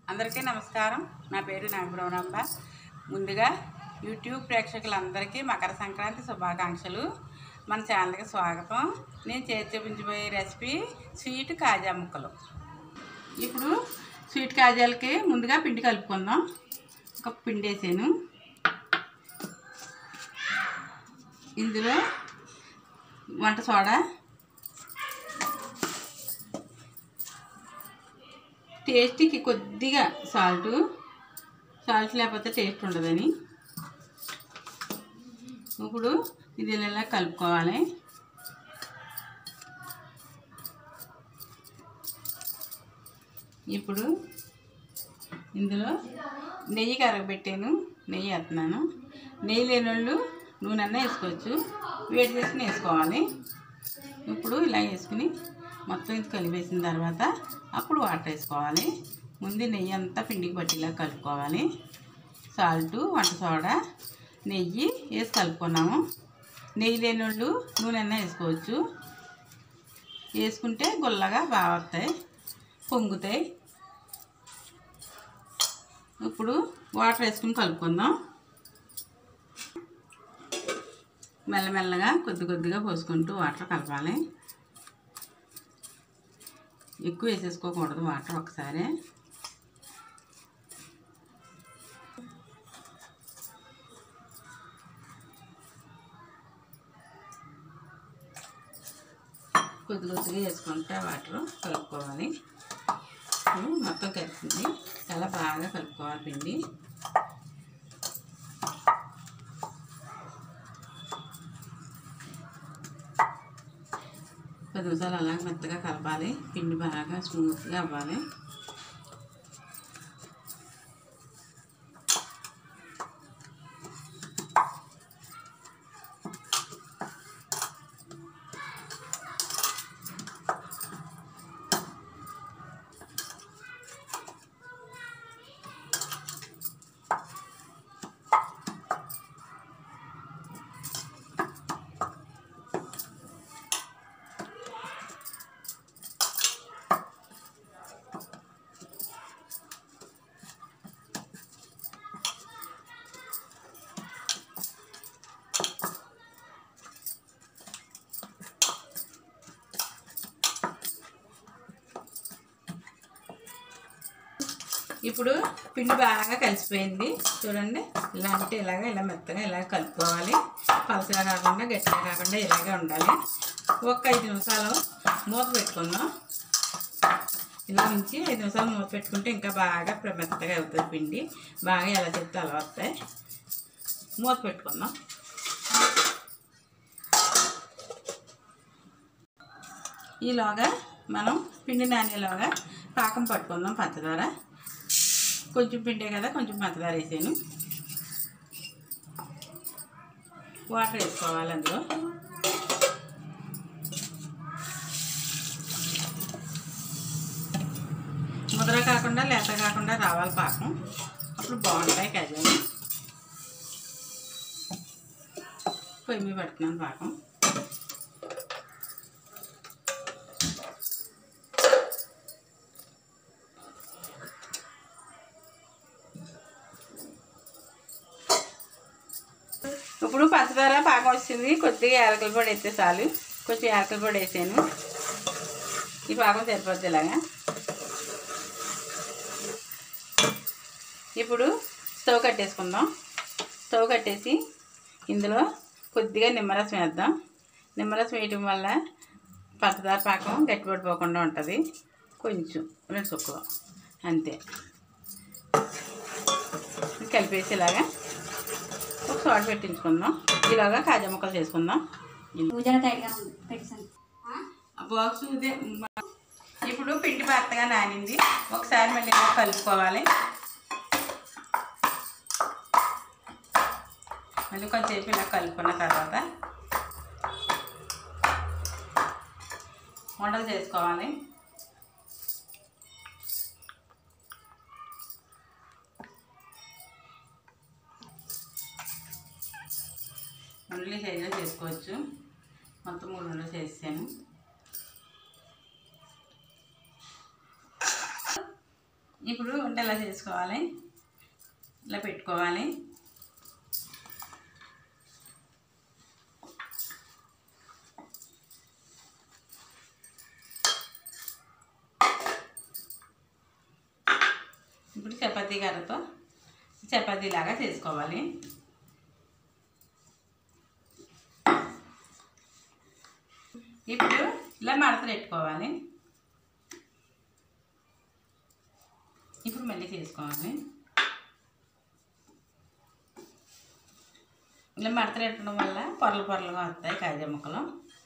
అందరికీ నమస్కారం నా పేరు నాగబ్రహ్మరాంబ ముందుగా యూట్యూబ్ ప్రేక్షకులందరికీ మకర సంక్రాంతి శుభాకాంక్షలు మన ఛానల్కి స్వాగతం నేను చేసి చూపించబోయే రెసిపీ స్వీట్ కాజా ముక్కలు ఇప్పుడు స్వీట్ కాజాలకి ముందుగా పిండి కలుపుకుందాం ఒక పిండి వేసాను ఇందులో వంట సోడా టేస్ట్కి కొద్దిగా సాల్ట్ సాల్ట్ లేకపోతే టేస్ట్ ఉండదని ఇప్పుడు ఇది ఇలా కలుపుకోవాలి ఇప్పుడు ఇందులో నెయ్యి కరగబెట్టాను నెయ్యి వేస్తున్నాను నెయ్యి లేని వాళ్ళు నూనె అన్న వేసుకోవచ్చు వేడి చేసుకుని వేసుకోవాలి ఇప్పుడు ఇలా వేసుకుని మొత్తం ఇది కలిపేసిన తర్వాత అప్పుడు వాటర్ వేసుకోవాలి ముందు నెయ్యి అంతా పిండికి పట్టిలా కలుపుకోవాలి సాల్ట్ వంట సోడా నెయ్యి వేసి కలుపుకున్నాము నెయ్యి లేని వాళ్ళు నూనె అన్న వేసుకోవచ్చు వేసుకుంటే గుల్లగా బాగా వస్తాయి పొంగుతాయి ఇప్పుడు వాటర్ వేసుకుని కలుపుకుందాం మెల్లమెల్లగా కొద్ది కొద్దిగా పోసుకుంటూ వాటర్ కలపాలి ఎక్కువ వేసేసుకోకూడదు వాటర్ ఒకసారి కొద్ది కొద్దిగా వేసుకుంటే వాటర్ కలుపుకోవాలి ఇప్పుడు మొత్తం కలిపింది చాలా బాగా కలుపుకోవాలి పిండి పది నిమిషాలు అలాగ మెత్తగా కలపాలి పిండి బాగా స్మూత్గా అవ్వాలి ఇప్పుడు పిండి బాగా కలిసిపోయింది చూడండి ఇలా అంటే ఇలాగ ఇలా మెత్తగా ఇలా కలుపుకోవాలి పలసగా కాకుండా గట్టిగా కాకుండా ఇలాగే ఉండాలి ఒక ఐదు నిమిషాలు మూత పెట్టుకుందాం ఇలా ఉంచి ఐదు నిమిషాలు మూత పెట్టుకుంటే ఇంకా బాగా ప్ర- మెత్తగా అవుతుంది పిండి బాగా ఎలా చెప్తే అలా వస్తాయి మూత పెట్టుకుందాం ఈలోగా మనం పిండి నానేలాగా పాకం పట్టుకుందాం పంచదార కొంచెం పిండే కదా కొంచెం పంచదార వేసాను వాటర్ వేసుకోవాలి అందులో ముద్ర కాకుండా లేత కాకుండా రావాలి పాకం అప్పుడు బాగుంటాయి కజాలు పొయ్యి మీద పెడుతున్నాను పాకం ఇప్పుడు పంచదార పాకం వచ్చింది కొద్దిగా యాలకుల పొడి వేస్తే చాలు కొంచెం యాలకుల పొడి వేసాను ఈ పాకం సరిపోద్ది ఇలాగా ఇప్పుడు స్టవ్ కట్టేసుకుందాం స్టవ్ కట్టేసి ఇందులో కొద్దిగా నిమ్మరసం వేద్దాం నిమ్మరసం వేయటం వల్ల పంచదార పాకం గట్టిపడిపోకుండా ఉంటుంది కొంచెం రెండు చుక్కలు అంతే కలిపేసి ఇలాగా ఒక సోడ పెట్టించుకుందాం ఇలాగా కాజా ముక్కలు చేసుకుందాం పూజల టైట్గా ఉంది పెట్టేసాను బాక్స్ ఇదే ఇప్పుడు పిండి మెత్తగా నానింది ఒకసారి మళ్ళీ ఇలా కలుపుకోవాలి మళ్ళీ కొంచెంసేపు ఇలా కలుపుకున్న తర్వాత వంటలు చేసుకోవాలి ఉండలు సైజులో చేసుకోవచ్చు మొత్తం మూడు ఉండలు చేసాను ఇప్పుడు వంట ఎలా చేసుకోవాలి ఇలా పెట్టుకోవాలి ఇప్పుడు చపాతీ కర్రతో చపాతీ లాగా చేసుకోవాలి ఇప్పుడు ఇలా మడత పెట్టుకోవాలి ఇప్పుడు మళ్ళీ చేసుకోవాలి ఇలా మడత పెట్టడం వల్ల పొరలు పొరలుగా వస్తాయి కాజా ముక్కలు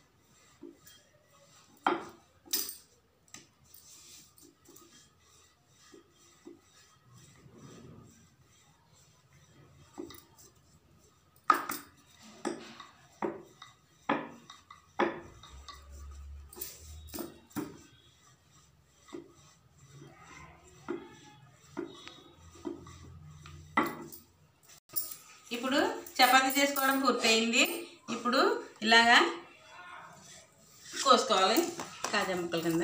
ఇప్పుడు చపాతీ చేసుకోవడం పూర్తయింది ఇప్పుడు ఇలాగా కోసుకోవాలి కాజా ముక్కల కింద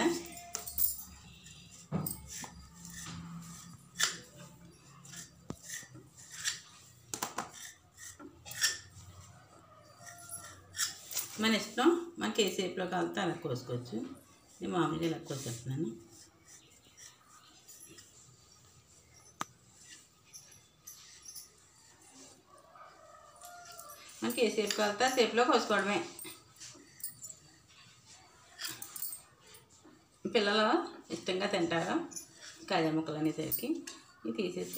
మన ఇష్టం మనకి ఏ షేప్లో కావాలితే అలా కోసుకోవచ్చు నేను మామూలుగా ఇలా కోసేస్తున్నాను మనకి ఏ షేప్ కావాలితే ఆ షేప్లో కోసుకోవడమే పిల్లలు ఇష్టంగా తింటారు కాజా ముక్కలు అనేసరికి ఇవి తీసేసి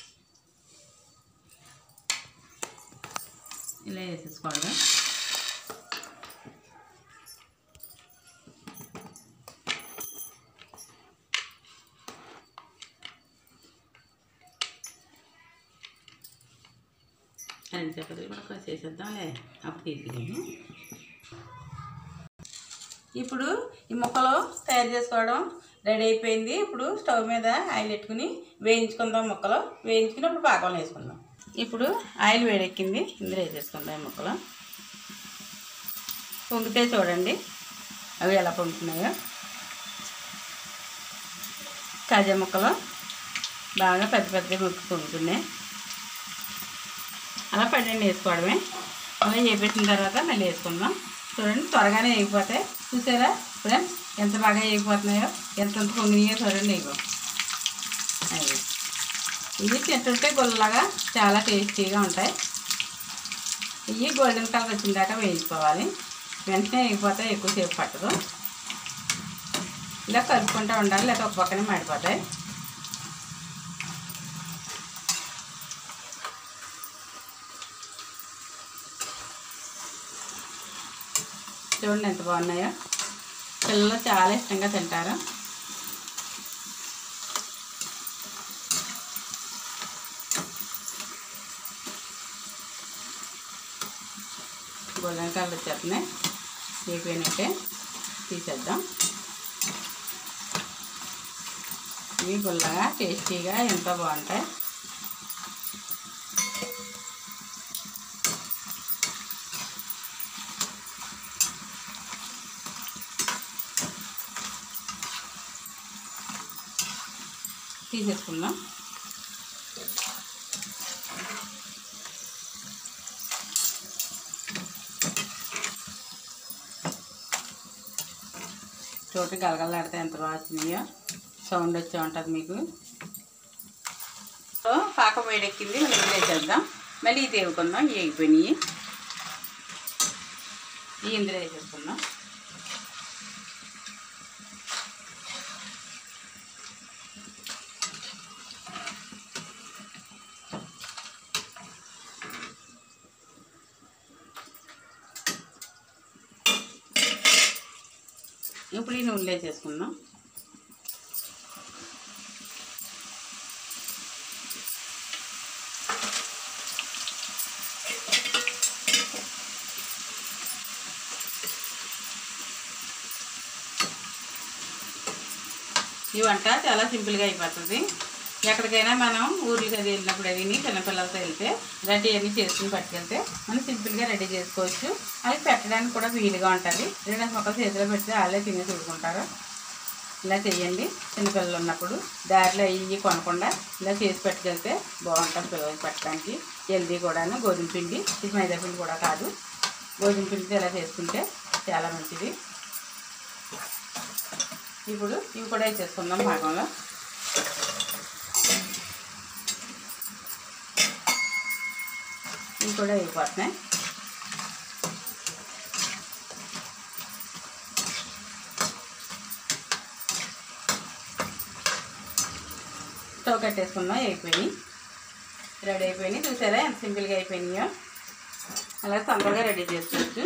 ఇలా వేసేసుకోవడం రెండు చపాతీలు కూడా కోసేసేద్దాంలే అప్పుడు తీసుకెళ్ళి ఇప్పుడు ఈ ముక్కలు తయారు చేసుకోవడం రెడీ అయిపోయింది ఇప్పుడు స్టవ్ మీద ఆయిల్ పెట్టుకుని వేయించుకుందాం ముక్కలు వేయించుకుని ఇప్పుడు పాకంలో వేసుకుందాం ఇప్పుడు ఆయిల్ వేడెక్కింది ఇందులో వేసేసుకుందాం ఈ ముక్కలు పొంగితే చూడండి అవి ఎలా పొంగుతున్నాయో కాజా ముక్కలు బాగా పెద్ద పెద్ద ముక్క పొంగుతున్నాయి అలా పన్నెండు వేసుకోవడమే అలా వేపేసిన తర్వాత మళ్ళీ వేసుకుందాం చూడండి త్వరగానే వేగిపోతాయి చూసారా ఫ్రెండ్స్ ఎంత బాగా వేగిపోతున్నాయో ఎంత ఎంత పొంగినాయో చూడండి ఇగో అవి ఇవి తింటుంటే గుల్లగా చాలా టేస్టీగా ఉంటాయి ఇవి గోల్డెన్ కలర్ వచ్చిన దాకా వేయించుకోవాలి వెంటనే వేగిపోతాయి ఎక్కువసేపు పట్టదు ఇలా కలుపుకుంటూ ఉండాలి లేకపోతే ఒక పక్కనే మాడిపోతాయి చూడండి ఎంత బాగున్నాయో పిల్లలు చాలా ఇష్టంగా తింటారు గోల్డెన్ కలర్ వచ్చేస్తున్నాయి అయిపోయినట్టే తీసేద్దాం ఇవి గుల్లగా టేస్టీగా ఎంతో బాగుంటాయి తీసేసుకుందాం చోటు గలగలాడితే ఎంత బాగా వచ్చినాయో సౌండ్ వచ్చే ఉంటుంది మీకు సో పాక వేడెక్కింది మళ్ళీ వేసేద్దాం మళ్ళీ ఇది వేసుకుందాం ఇవి అయిపోయినాయి ఈ ఇందులో వేసేసుకుందాం ఇప్పుడు ఈ నూనెలో వేసేసుకుందాం ఈ వంట చాలా సింపుల్గా అయిపోతుంది ఎక్కడికైనా మనం ఊర్లకి అది వెళ్ళినప్పుడు అవి చిన్నపిల్లలతో వెళ్తే ఇలాంటివన్నీ చేసుకుని పట్టుకెళ్తే మనం సింపుల్గా రెడీ చేసుకోవచ్చు అవి పెట్టడానికి కూడా వీలుగా ఉంటుంది రెండు మొక్కలు చేతిలో పెడితే వాళ్ళే తిని చూడుకుంటారు ఇలా చేయండి చిన్నపిల్లలు ఉన్నప్పుడు దారిలో అయ్యి కొనకుండా ఇలా చేసి పెట్టుకెళ్తే బాగుంటుంది పిల్లలకి పెట్టడానికి హెల్దీ కూడాను గోధుమ పిండి ఇది మైదా పిండి కూడా కాదు గోధుమ పిండితో ఇలా చేసుకుంటే చాలా మంచిది ఇప్పుడు ఇవి కూడా వేసేసుకుందాం భాగంలో ఇవి కూడా అయిపోతున్నాయి స్టవ్ కట్టేసుకుందాం అయిపోయినాయి రెడీ అయిపోయినాయి చూసారా ఎంత సింపుల్గా అయిపోయినాయో అలా తొందరగా రెడీ చేసుకోవచ్చు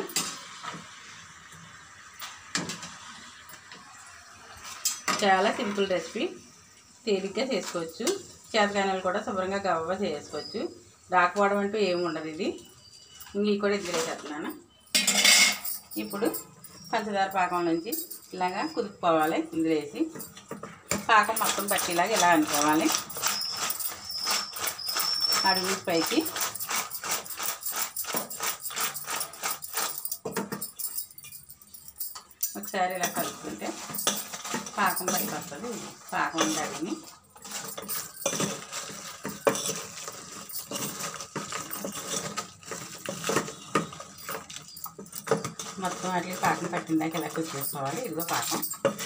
చాలా సింపుల్ రెసిపీ తేలిగ్గా చేసుకోవచ్చు చేతకాయలు కూడా శుభ్రంగా గవ్వ చేసుకోవచ్చు రాకపోవడం అంటూ ఏమి ఉండదు ఇది ఇంక ఇవి కూడా ఇందులో వేసేస్తున్నాను ఇప్పుడు పంచదార పాకం నుంచి ఇలాగా కుదుపుకోవాలి ఇందులో వేసి పాకం మొత్తం పట్టేలాగా ఇలా అనుకోవాలి అడుగు నుంచి పైకి ఒకసారి ఇలా కలుపుకుంటే పాకం పైకి వస్తుంది పాకం ఉంది అడిగి మొత్తం వాటికి పాకం పట్టిందాక ఇలా కుచ్చేసుకోవాలి ఇదిగో పాకం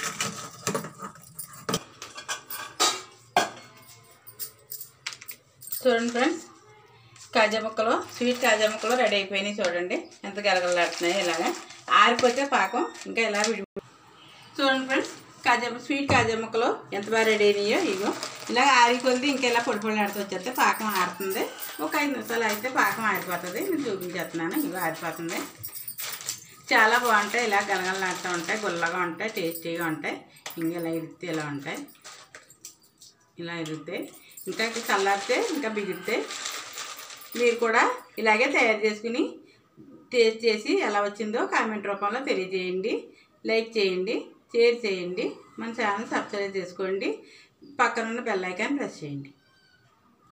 చూడండి ఫ్రెండ్స్ కాజా ముక్కలు స్వీట్ కాజా ముక్కలు రెడీ అయిపోయినాయి చూడండి ఎంత గలగలాడుతున్నాయి ఇలాగా ఆరిపోతే పాకం ఇంకా ఇలా విడి చూడండి ఫ్రెండ్స్ కాజా స్వీట్ కాజా ముక్కలు ఎంత బాగా రెడీ అయినాయో ఇగో ఇలా ఆరిపోతే ఇంకా ఇలా పొడి పొడి ఆడుతూ వచ్చేస్తే పాకం ఆడుతుంది ఒక ఐదు నిమిషాలు అయితే పాకం ఆరిపోతుంది నేను చూపించేస్తున్నాను ఇగో ఆరిపోతుంది చాలా బాగుంటాయి ఇలా గలగలలాడుతూ ఉంటాయి గుల్లగా ఉంటాయి టేస్టీగా ఉంటాయి ఇంకా ఇలా ఇరితే ఇలా ఉంటాయి ఇలా ఇరుగుతాయి ఇంకా చల్లారితే ఇంకా బిగిరితే మీరు కూడా ఇలాగే తయారు చేసుకుని టేస్ట్ చేసి ఎలా వచ్చిందో కామెంట్ రూపంలో తెలియజేయండి లైక్ చేయండి షేర్ చేయండి మన ఛానల్ సబ్స్క్రైబ్ చేసుకోండి పక్కనున్న బెల్ ఐకాన్ ప్రెస్ చేయండి